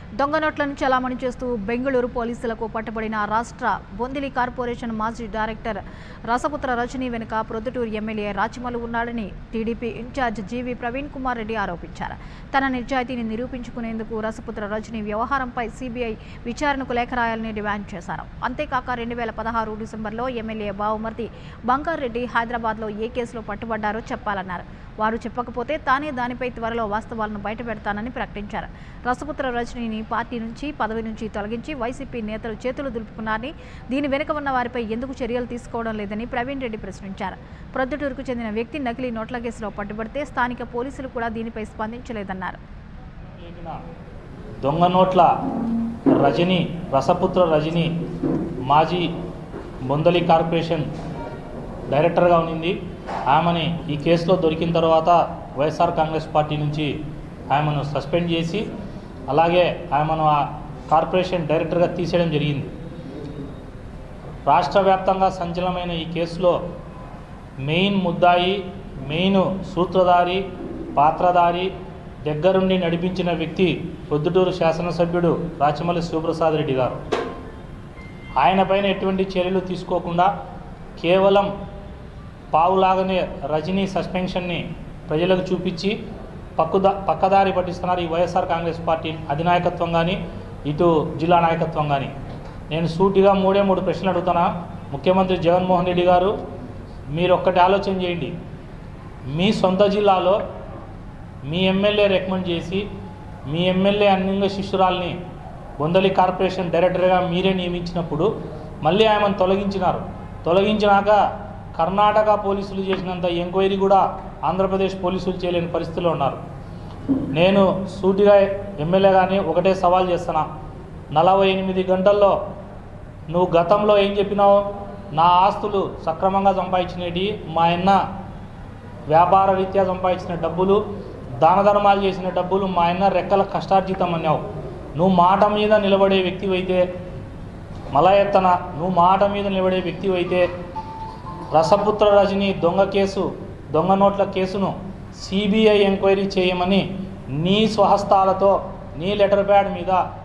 దొంగ నోట్లను చలామణి చేస్తూ బెంగళూరు పోలీసులకు పట్టుబడిన రాష్ట్ర బొందిలి కార్పొరేషన్ మాజీ డైరెక్టర్ రసపుత్ర రజని వెనుక ప్రొద్దుటూరు ఎమ్మెల్యే రాచిమలు ఉన్నాడని TDP incharge GV Praveen Kumar Reddy ఆరోపించారు తన నిజాయితీని నిరూపించుకునేందుకు రసపుత్ర రజని వ్యవహారంపై సీబీఐ విచారణకు లేఖ రాయాలని డిమాండ్ చేశారు అంతేకాక రెండు వేల పదహారు డిసెంబర్లో ఎమ్మెల్యే బావుమర్తి బంగారెడ్డి హైదరాబాద్లో ఏ కేసులో పట్టుబడ్డారో చెప్పాలన్నారు వారు చెప్పకపోతే తానే దానిపై త్వరలో వాస్తవాలను బయటపెడతానని ప్రకటించారు రసపుత్ర రజనీని పార్టీ నుంచి పదవి నుంచి తొలగించి వైసీపీ నేతలు చేతులు దులుపుకున్నారని దీని వెనుక ఉన్న వారిపై ఎందుకు చర్యలు తీసుకోవడం లేదని ప్రవీణ్ రెడ్డి ప్రశ్నించారు ప్రొద్దుటూరుకు చెందిన వ్యక్తి నకిలీ నోట్ల కేసులో పట్టుబడితే స్థానిక పోలీసులు కూడా దీనిపై స్పందించలేదన్నారు లేపిన దొంగ నోట్ల రజని రసపుత్ర రజని మాజీ బొందలి కార్పొరేషన్ డైరెక్టర్గా ఉన్నింది ఆమెని ఈ కేసులో దొరికిన తర్వాత వైఎస్ఆర్ కాంగ్రెస్ పార్టీ నుంచి ఆమెను సస్పెండ్ చేసి అలాగే ఆమెను ఆ కార్పొరేషన్ డైరెక్టర్గా తీసేయడం జరిగింది రాష్ట్ర వ్యాప్తంగా సంచలనమైన ఈ కేసులో మెయిన్ ముద్దాయి మెయిన్ సూత్రధారి పాత్రధారి దగ్గరుండి నడిపించిన వ్యక్తి పొద్దుటూరు శాసనసభ్యుడు రాచమల్లి శివప్రసాద్ రెడ్డి గారు ఆయన పైన ఎటువంటి చర్యలు తీసుకోకుండా కేవలం పావులాగానే రజనీ సస్పెన్షన్ని ప్రజలకు చూపించి పక్కుదా పక్కదారి పట్టిస్తున్నారు ఈ వైఎస్ఆర్ కాంగ్రెస్ పార్టీ అధినాయకత్వం కానీ ఇటు జిల్లా నాయకత్వం కానీ నేను సూటిగా మూడే మూడు ప్రశ్నలు అడుగుతున్నా ముఖ్యమంత్రి జగన్మోహన్ రెడ్డి గారు మీరు ఒక్కటి ఆలోచన చేయండి మీ సొంత జిల్లాలో మీ ఎమ్మెల్యే రికమెండ్ చేసి మీ ఎమ్మెల్యే అన్నింగ శిష్యురాల్ని బొందలి కార్పొరేషన్ డైరెక్టర్గా మీరే నియమించినప్పుడు మళ్ళీ ఆమెను తొలగించినారు తొలగించినాక కర్ణాటక పోలీసులు చేసినంత ఎంక్వైరీ కూడా ఆంధ్రప్రదేశ్ పోలీసులు చేయలేని పరిస్థితిలో ఉన్నారు నేను సూటిగా ఎమ్మెల్యే కానీ ఒకటే సవాల్ చేస్తున్నా నలభై ఎనిమిది గంటల్లో నువ్వు గతంలో ఏం చెప్పినావు నా ఆస్తులు సక్రమంగా సంపాదించినవి మా అన్న వ్యాపార రీత్యా సంపాదించిన డబ్బులు దాన ధర్మాలు చేసిన డబ్బులు మా ఆయన రెక్కల కష్టార్జితం అన్నావు నువ్వు మాట మీద నిలబడే వ్యక్తివైతే మళ్ళా ఎత్తన నువ్వు మాట మీద నిలబడే వ్యక్తివైతే రసపుత్ర రజని దొంగ కేసు దొంగ నోట్ల కేసును సిబిఐ ఎంక్వైరీ చేయమని నీ స్వహస్తాలతో నీ లెటర్ ప్యాడ్ మీద